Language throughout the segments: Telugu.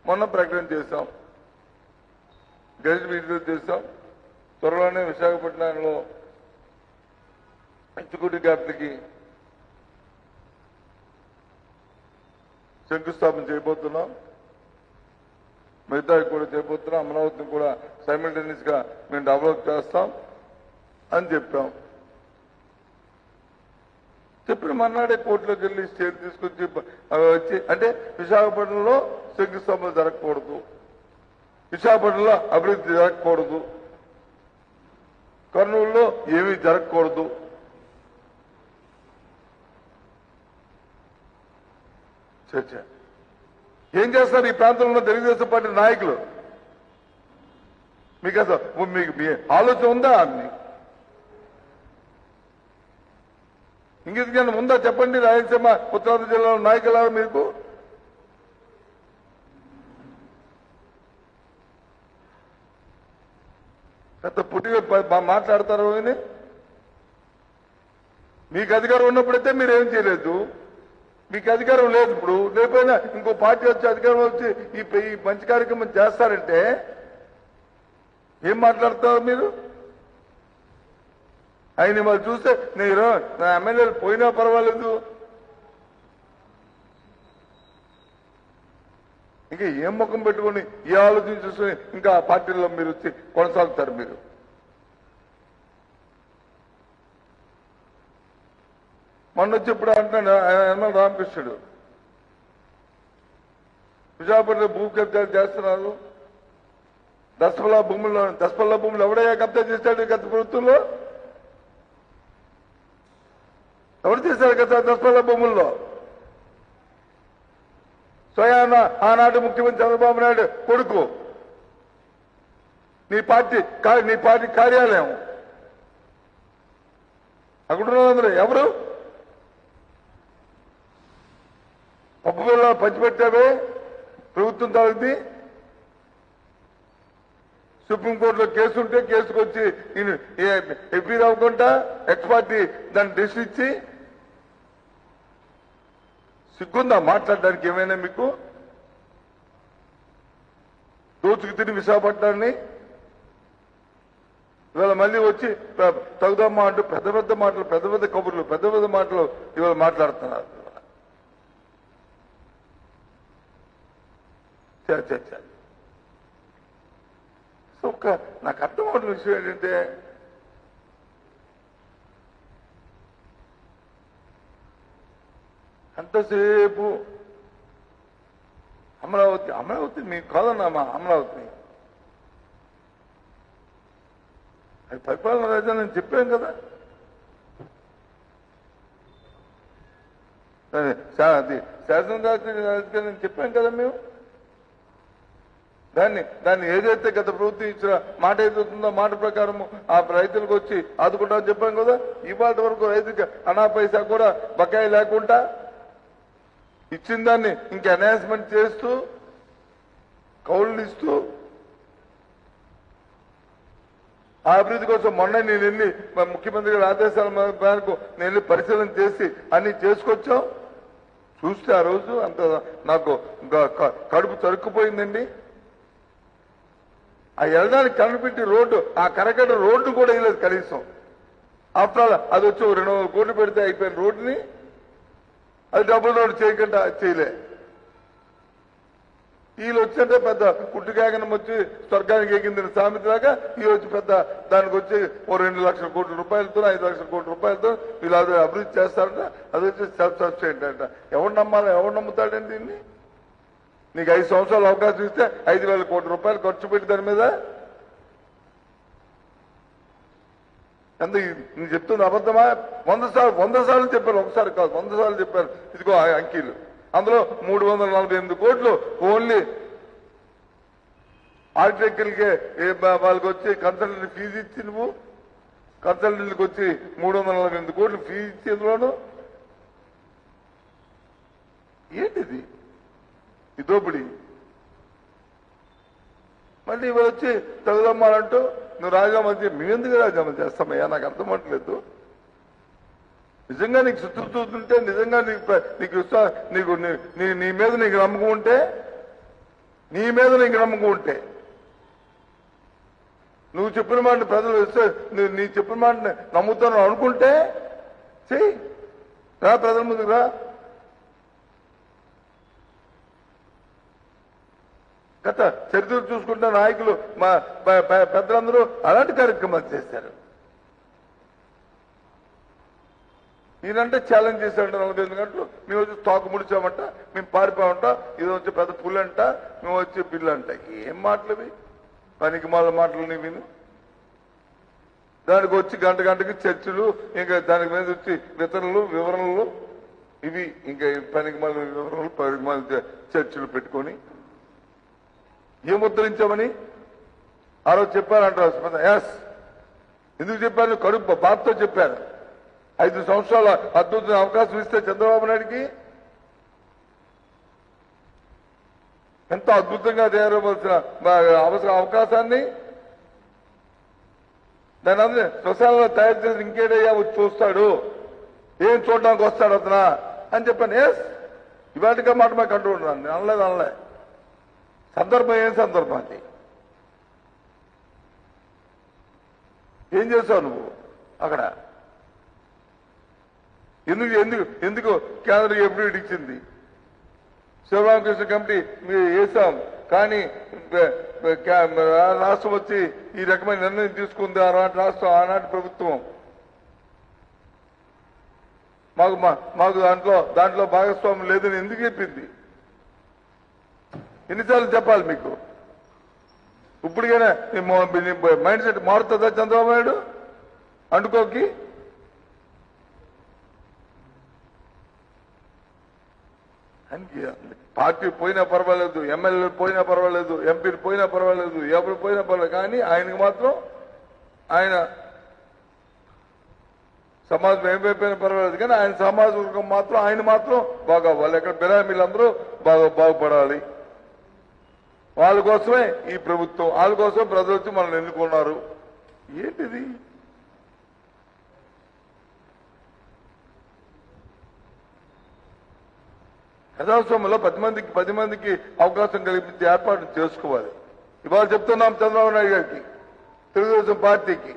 మొన్న ప్రకటన చేశాం గెజిట్ విడుదల చేశాం త్వరలోనే విశాఖపట్నంలో ఎగ్జిక్యూటివ్ క్యాపిటల్కి శంకుస్థాపన చేయబోతున్నాం మిగతా కూడా చేయబోతున్నాం అమరావతిని కూడా సైమిల్టేనియస్ గా మేము డెవలప్ చేస్తాం అని చెప్పాం చెప్పిన మర్నాడే కోర్టులోకి వెళ్ళి స్టేట్ తీసుకొచ్చి అవి వచ్చి అంటే విశాఖపట్నంలో శంకుస్థాపన జరగకూడదు విశాఖపట్నంలో అభివృద్ధి జరగకూడదు కర్నూలులో ఏమీ జరగకూడదు చర్చ ఏం చేస్తారు ఈ ప్రాంతంలో ఉన్న తెలుగుదేశం పార్టీ నాయకులు మీకు అసలు మీకు మీ ఆలోచన ఉందా మీకు ఇంకెందుకైనా ఉందా చెప్పండి రాయలసీమ ఉత్తరాంధ్ర జిల్లాలో నాయకులు మీకు పెద్ద పుట్టిగా ప- ప- మాట్లాడతారు అని మీకు అధికారం ఉన్నప్పుడైతే మీరు ఏం చేయలేదు మీకు అధికారం లేదు ఇప్పుడు లేకపోయినా ఇంకో పార్టీ వచ్చి అధికారం వచ్చి ఈ ఈ మంచి కార్యక్రమం చేస్తారంటే ఏం మాట్లాడతారు మీరు ఆయన వాళ్ళు చూస్తే నేను నా ఎమ్మెల్యేలు పోయినా పర్వాలేదు ఇంకా ఏం ముఖం పెట్టుకొని ఏ ఆలోచన చూసుకొని ఇంకా ఆ పార్టీలో మీరు వచ్చి కొనసాగుతారు మీరు మొన్న వచ్చి ఇప్పుడు అంటున్నాడు ఆయన యనమల రామకృష్ణుడు విశాఖపట్నం భూ కబ్జాలు చేస్తున్నారు దసపల్లా భూముల్లో దసపల్లా భూములు ఎవడయ్యా కబ్జా చేశాడు గత ప్రభుత్వంలో ఎవరు చేశారు గత దసపల్లా భూముల్లో స్వయాన ఆనాటి ముఖ్యమంత్రి చంద్రబాబు నాయుడు కొడుకు నీ పార్టీ కా- నీ పార్టీ కార్యాలయం అక్కడ ఉన్న వాళ్ళందరూ ఎవరు పప్పు బిళ్ళ పంచిపెట్టావే ప్రభుత్వం తాగుద్ది సుప్రీంకోర్టులో కేసు ఉంటే కేసుకు వచ్చి ఎఫ్ఐ అవ్వకుండా ఎక్స్ పార్టీ దాన్ని డెసిషన్ ఇచ్చి సిగ్గుందా మాట్లాడడానికి ఏమైనా మీకు దోచుకు తిని విశాఖపట్నాన్ని ఇవాళ మళ్ళీ వచ్చి ప- తగుదమ్మా అంటూ పెద్ద పెద్ద మాటలు పెద్ద పెద్ద కబుర్లు పెద్ద పెద్ద మాటలు ఇవాళ మాట్లాడుతున్నారు చ, చ, చ. సో ఒక నాకు అర్థం అవుతున్న విషయం ఏంటంటే అంతసేపు అమరావతి అమరావతి మీకు కాదన్నా మా అమరావతి అది పరిపాలన రాజా నేను చెప్పాను కదా అది శా- అది శాసనరాజు నేను చెప్పాను కదా మేము దాన్ని దాన్ని ఏదైతే గత ప్రభుత్వం ఇచ్చిన మాట ఏదైతుందో మాట ప్రకారం ఆ రైతులకు వచ్చి ఆదుకుంటామని చెప్పాం కదా ఇవాళ వరకు రైతుకి అనా పైసా కూడా బకాయి లేకుండా ఇచ్చిన దాన్ని ఇంకా అనౌన్స్మెంట్ చేస్తూ కౌళ్ళు ఇస్తూ ఆ అభివృద్ధి కోసం మొన్న నేను వెళ్ళి మా ముఖ్యమంత్రి గారి ఆదేశాల మేరకు నేను వెళ్ళి పరిశీలన చేసి అన్ని చేసుకొచ్చాం చూస్తే ఆ రోజు అంత నాకు గ- క- కడుపు తరుక్కుపోయిందండి ఆ వెళ్ళడానికి కనిపెట్టి రోడ్డు ఆ కరకట రోడ్డు కూడా వేయలేదు కనీసం ఆఫ్టర్ ఆల్ అది వచ్చి ఓ రెండు వందల కోట్లు పెడితే అయిపోయిన రోడ్డుని అది డబుల్ రోడ్ చేయకుండా చేయలే వీళ్ళు వచ్చింటే పెద్ద పుట్టుకాగనం వచ్చి స్వర్గానికి ఎగిందిన సామెతలాగా ఈ వచ్చి పెద్ద దానికి వచ్చి ఓ రెండు లక్షల కోట్ల రూపాయలతో ఐదు లక్షల కోట్ల రూపాయలతో వీళ్ళు అది అభివృద్ధి చేస్తారంట అది వచ్చి సెల్ఫ్ సబ్స్టెంట్ అంట ఎవరు నమ్మాలి ఎవరు నమ్ముతాడండి దీన్ని నీకు ఐదు సంవత్సరాలు అవకాశం ఇస్తే ఐదు వేల కోట్ల రూపాయలు ఖర్చు పెట్టి దాని మీద ఎంత ఈ- నేను చెప్తున్న అబద్ధమా వంద సార్లు వంద సార్లు చెప్పారు ఒకసారి కాదు వంద సార్లు చెప్పారు ఇదిగో ఆ అంకీలు అందులో మూడు వందల నలభై ఎనిమిది కోట్లు ఓన్లీ ఆర్టికల్కే వాళ్ళకి వచ్చి కన్సల్టెంట్ ఫీజు ఇచ్చి నువ్వు కన్సల్టెంట్కి వచ్చి మూడు వందల నలభై ఎనిమిది కోట్లు ఫీజు ఇచ్చి ఇందులోను ఏంటిది ఈ దోపిడీ మళ్ళీ ఇవాళ వచ్చి తగుదమ్మాలంటూ నువ్వు రాజీనామా చేసి మేమెందుకు రాజీనామా చేస్తామయ్యా నాకు అర్థం అవ్వట్లేదు నిజంగా నీకు శత్రుత్వం ఉంటే నిజంగా నీకు ప్ర- నీకు విశ్వా- నీకు నీ- నీ నీ మీద నీకు నమ్మకం ఉంటే నీ మీద నీకు నమ్మకం ఉంటే నువ్వు చెప్పిన మాట ప్రజలు ఇస్తే నువ్వు నీ చెప్పిన మాట నమ్ముతాను అనుకుంటే చెయ్యి రా ప్రజల ముందుకు రా గత చరిత్ర చూసుకుంటే నాయకులు మా ప- ప- పెద్దలందరూ అలాంటి కార్యక్రమాలు చేశారు ఈయనంటే ఛాలెంజ్ చేశాడంట నలభై ఎనిమిది గంటలు మేము వచ్చి తోక ముడిచామంట మేము పారిపోమంట ఇది వచ్చి పెద్ద పుల్ అంట మేము వచ్చి పిల్లు అంట ఏం మాటలు ఇవి పనికి మాల మాటలు నీ విను దానికి వచ్చి గంట గంటకి చర్చలు ఇంకా దానికి మీద వచ్చి వితరణలు వివరణలు ఇవి ఇంకా ఈ పనికి మాల వివరణలు పనికి మాల చ- చర్చలు పెట్టుకొని ఏం ముద్రించామని ఆ రోజు చెప్పారంటారు ఎస్ ఎందుకు చెప్పాను కడుపు బాధతో చెప్పాను ఐదు సంవత్సరాల అద్భుతమైన అవకాశం ఇస్తే చంద్రబాబు నాయుడికి ఎంత అద్భుతంగా తయారవలసిన అవసరం అవకాశాన్ని దాని అందరి శ్మశానంలో తయారు చేసి ఇంకేడయ్యా వచ్చి చూస్తాడు ఏం చూడడానికి వస్తాడు అతనా అని చెప్పాను ఎస్ ఇవాటిగా మాట మాకు అంటూ ఉన్నాను నేను అనలేదు అనలే సందర్భం ఏం సందర్భం అది ఏం చేసావు నువ్వు అక్కడ ఎందుకు ఎందుకు ఎందుకు కేంద్రం ఎప్పుడు ఇచ్చింది శివరామకృష్ణ కమిటీ మీరు వేసాం కానీ బ- బ- కా- ఆ రాష్ట్రం వచ్చి ఈ రకమైన నిర్ణయం తీసుకుంది ఆనాటి రాష్ట్రం ఆనాటి ప్రభుత్వం మాకు మా- మాకు దాంట్లో దాంట్లో భాగస్వామ్యం లేదని ఎందుకు చెప్పింది ఎన్నిసార్లు చెప్పాలి మీకు ఇప్పటికైనా మీ మొ- మీ మైండ్ సెట్ మారుతుందా చంద్రబాబు నాయుడు అంటుకోకి అని పార్టీ పోయినా పర్వాలేదు ఎమ్మెల్యేలు పోయినా పర్వాలేదు ఎంపీలు పోయినా పర్వాలేదు ఎవరు పోయినా పర్వాలేదు కానీ ఆయనకు మాత్రం ఆయన సమాజం ఏమైపోయినా పర్వాలేదు కానీ ఆయన సమాజ వర్గం మాత్రం ఆయన మాత్రం బాగా వాళ్ళు ఎక్కడ బిరామీలందరూ బాగా బాగుపడాలి వాళ్ళ కోసమే ఈ ప్రభుత్వం వాళ్ళ కోసమే ప్రజలు వచ్చి మనల్ని ఎన్నుకున్నారు ఏంటిది ప్రజాస్వామ్యంలో పది మందికి పది మందికి అవకాశం కల్పించే ఏర్పాటు చేసుకోవాలి ఇవాళ చెప్తున్నాం చంద్రబాబు నాయుడు గారికి తెలుగుదేశం పార్టీకి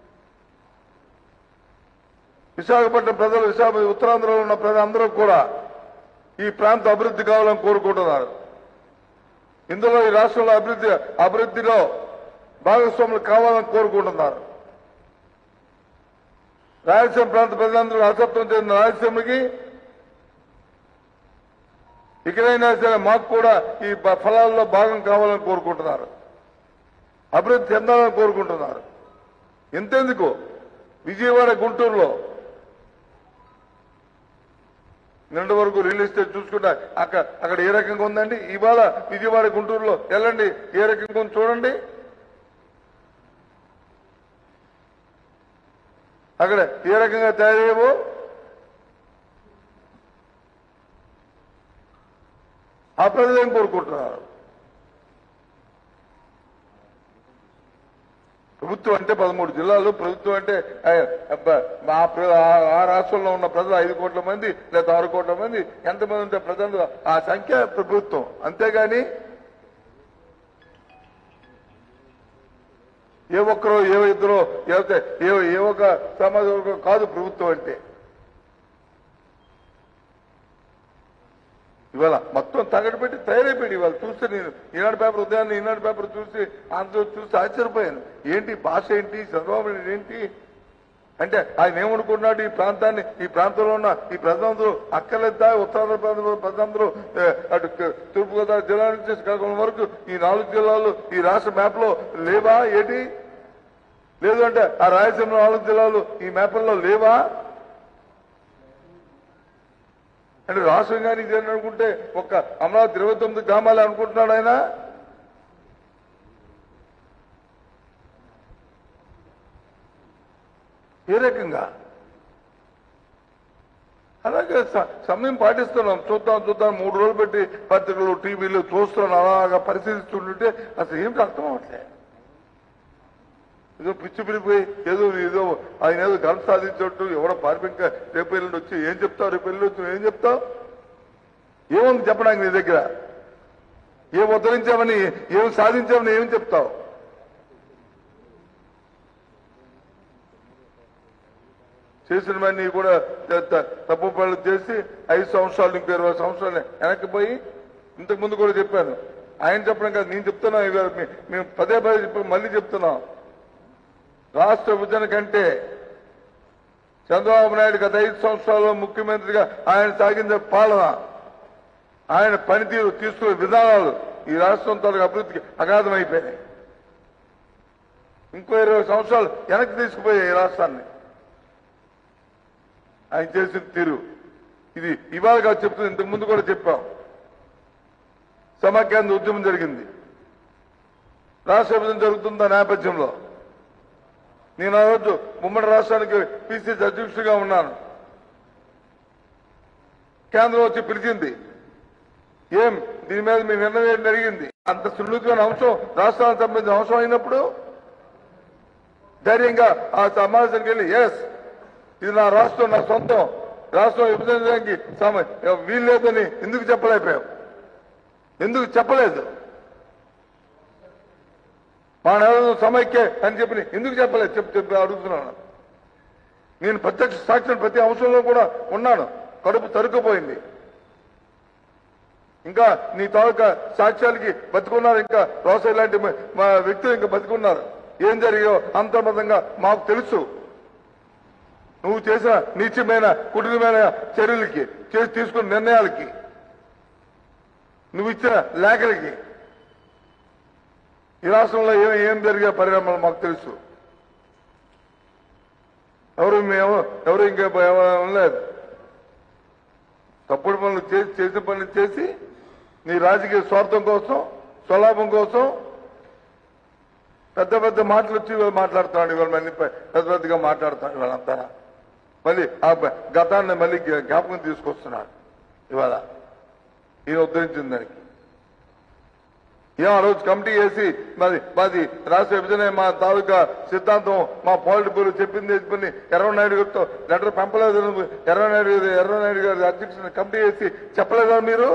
విశాఖపట్నం ప్రజలు విశాఖ ఉత్తరాంధ్రలో ఉన్న ప్రజలందరూ కూడా ఈ ప్రాంత అభివృద్ధి కావాలని కోరుకుంటున్నారు ఇందులో ఈ రాష్ట్రంలో అభివృద్ధి అభివృద్ధిలో భాగస్వాములు కావాలని కోరుకుంటున్నారు రాయలసీమ ప్రాంత ప్రజలందరూ అసత్వం చెందిన రాయలసీమకి ఇకనైనా సరే మాకు కూడా ఈ బ- ఫలాల్లో భాగం కావాలని కోరుకుంటున్నారు అభివృద్ధి చెందాలని కోరుకుంటున్నారు ఎంతెందుకు విజయవాడ గుంటూరులో నిన్నటి వరకు రియల్ ఎస్టేట్ చూసుకుంటా అక్కడ అక్కడ ఏ రకంగా ఉందండి ఇవాళ విజయవాడ గుంటూరులో వెళ్ళండి ఏ రకంగా ఉంది చూడండి అక్కడ ఏ రకంగా తయారయ్యేవో ఆ ప్రజలు ఏం కోరుకుంటున్నారు ప్రభుత్వం అంటే పదమూడు జిల్లాలు ప్రభుత్వం అంటే ఆ, అబ్బా, ఆ ప్ర- ఆ- ఆ రాష్ట్రంలో ఉన్న ప్రజలు ఐదు కోట్ల మంది లేదా ఆరు కోట్ల మంది ఎంతమంది ఉంటే ప్రజలు ఆ సంఖ్య ప్రభుత్వం అంతేగాని ఏ ఒక్కరో ఏ ఇద్దరో ఏ ఏ ఏ ఒక సమాజ వర్గం కాదు ప్రభుత్వం అంటే ఇవాళ మొత్తం తగడు పెట్టి తయారైపోయాడు ఇవాళ చూస్తే నేను ఈనాడు పేపర్ ఉదయాన్నే ఈనాడు పేపర్ చూసి ఆంధ్ర చూసి ఆశ్చర్యపోయాను ఏంటి భాష ఏంటి చంద్రబాబు నాయుడు ఏంటి అంటే ఆయన ఏమనుకున్నాడు ఈ ప్రాంతాన్ని ఈ ప్రాంతంలో ఉన్న ఈ ప్రజలందరూ అక్కర్లేదా ఉత్తరాంధ్ర ప్రాంతంలో ప్రజలందరూ ఏ, అటు క- తూర్పుగోదావరి జిల్లా నుంచి శ్రీకాకుళం వరకు ఈ నాలుగు జిల్లాలు ఈ రాష్ట్ర మ్యాప్ లో లేవా ఏంటి లేదు అంటే ఆ రాయలసీమ నాలుగు జిల్లాలు ఈ మ్యాప్లో లేవా అంటే రాష్ట్రం కానీ ఇది అని అనుకుంటే ఒక్క అమరావతి ఇరవై తొమ్మిది గ్రామాలే అనుకుంటున్నాడు ఆయన ఏ రకంగా అలాగే స- సమయం పాటిస్తున్నాం చూద్దాం చూద్దాం మూడు రోజులు పెట్టి పత్రికలు టీవీలు చూస్తున్నాం అలాగా పరిశీలిస్తుంటే అసలు ఏమిటి అర్థం అవట్లే ఏదో పిచ్చి పిలిపోయి ఏదో ఏదో ఆయన ఏదో ఘనం సాధించట్టు ఎవడో పార్పింక రేపు ఎల్లుండి వచ్చి ఏం చెప్తావు రేపు ఎల్లుండి వచ్చి ఏం చెప్తావు ఏముంది చెప్పడానికి నీ దగ్గర ఏం ఉద్ధరించామని ఏం సాధించామని ఏం చెప్తావు చేసినవన్నీ కూడా త- త- తప్పు పనులు చేసి ఐదు సంవత్సరాలు ఇంకో ఇరవై సంవత్సరాలు వెనక్కి పోయి ఇంతకు ముందు కూడా చెప్పాను ఆయన చెప్పడం కాదు నేను చెప్తున్నా ఇవాళ మీ- మేము పదే పదే చెప్పి మళ్ళీ చెప్తున్నాం రాష్ట్ర విభజన కంటే చంద్రబాబు నాయుడు గత ఐదు సంవత్సరాల్లో ముఖ్యమంత్రిగా ఆయన సాగించే పాలన ఆయన పనితీరు తీసుకునే విధానాలు ఈ రాష్ట్రం తాలూకు అభివృద్ధికి అగాధం అయిపోయినాయి ఇంకో ఇరవై సంవత్సరాలు వెనక్కి తీసుకుపోయాయి ఈ రాష్ట్రాన్ని ఆయన చేసిన తీరు ఇది ఇవాళ కాదు చెప్తుంది ఇంతకు ముందు కూడా చెప్పాం సమాఖ్యాంధ్ర ఉద్యమం జరిగింది రాష్ట్ర విభజన జరుగుతున్న నేపథ్యంలో నేను ఆ రోజు ఉమ్మడి రాష్ట్రానికి పిసిసి అధ్యక్షుడిగా ఉన్నాను కేంద్రం వచ్చి పిలిచింది ఏం దీని మీద మీ నిర్ణయం ఏంటి అడిగింది అంత సున్నితమైన అంశం రాష్ట్రానికి సంబంధించిన అంశం అయినప్పుడు ధైర్యంగా ఆ సమావేశానికి వెళ్ళి ఎస్ ఇది నా రాష్ట్రం నా సొంతం రాష్ట్రం విభజించడానికి సమ- వీల్లేదని ఎందుకు చెప్పలేకపోయాం ఎందుకు చెప్పలేదు మా నెలలో సమైక్య అని చెప్పి ఎందుకు చెప్పలేదు చెప్పి చెప్పి అడుగుతున్నాను నేను ప్రత్యక్ష సాక్షి ప్రతి అంశంలో కూడా ఉన్నాను కడుపు తరుక్కుపోయింది ఇంకా నీ తాలూకా సాక్ష్యాలకి బతుకున్నారు ఇంకా రోస ఇలాంటి మ- మా వ్యక్తులు ఇంకా బతుకున్నారు ఏం జరిగాయో అంతర్మతంగా మాకు తెలుసు నువ్వు చేసిన నీచమైన కుటుంబమైన చర్యలకి చేసి తీసుకున్న నిర్ణయాలకి నువ్వు ఇచ్చిన లేఖలకి ఈ రాష్ట్రంలో ఏం ఏం జరిగే పరిణామాలు మాకు తెలుసు ఎవరు మేము ఎవరు ఇంకా లేదు తప్పుడు పనులు చేసి చేసిన పనులు చేసి నీ రాజకీయ స్వార్థం కోసం స్వలాభం కోసం పెద్ద పెద్ద మాటలు వచ్చి ఇవాళ మాట్లాడుతున్నాడు ఇవాళ మళ్ళీ పె- పెద్ద పెద్దగా మాట్లాడుతున్నాడు ఇవాళంతా మళ్ళీ ఆ బ- గతాన్ని మళ్ళీ జ్ఞా- జ్ఞాపకం తీసుకొస్తున్నాడు ఇవాళ ఈయన ఉద్ధరించిన దానికి ఏం ఆ రోజు కమిటీ వేసి మాది మాది రాష్ట్ర విభజన మా తాలూకా సిద్ధాంతం మా పాలిట్ బ్యూరో చెప్పింది చెప్పింది ఎర్రనాయుడు గారితో లెటర్ పంపలేదు నువ్వు ఎర్రనాయుడు గారు ఎర్రనాయుడు గారి అధ్యక్షుని కమిటీ వేసి చెప్పలేదా మీరు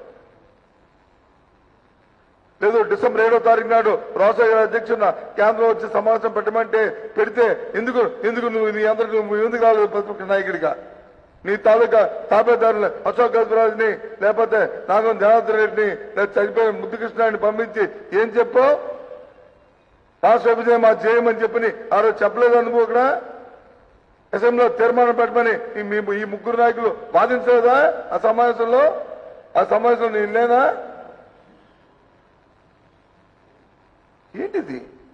లేదు డిసెంబర్ ఏడో తారీఖు నాడు రాజశేఖర గారి అధ్యక్షున కేంద్రం వచ్చి సమావేశం పెట్టమంటే పెడితే ఎందుకు ఎందుకు నువ్వు నీ అందరికి నువ్వు ఎందుకు రాలేదు ప్రతిపక్ష నాయకుడిగా నీ తాలూకా తాబేదారులు అశోక్ గజరాజ్ని లేకపోతే నాగం జనార్దన్ రెడ్డిని లేదా చనిపోయిన ముద్దుకృష్ణాన్ని పంపించి ఏం చెప్పావు రాష్ట్ర విభజన మా చేయమని చెప్పని ఆ రోజు చెప్పలేదు నువ్వు అక్కడ అసెంబ్లీలో తీర్మానం పెట్టమని ఈ మీ- ఈ ముగ్గురు నాయకులు వాదించలేదా ఆ సమావేశంలో ఆ సమావేశంలో నేను లేనా ఏంటిది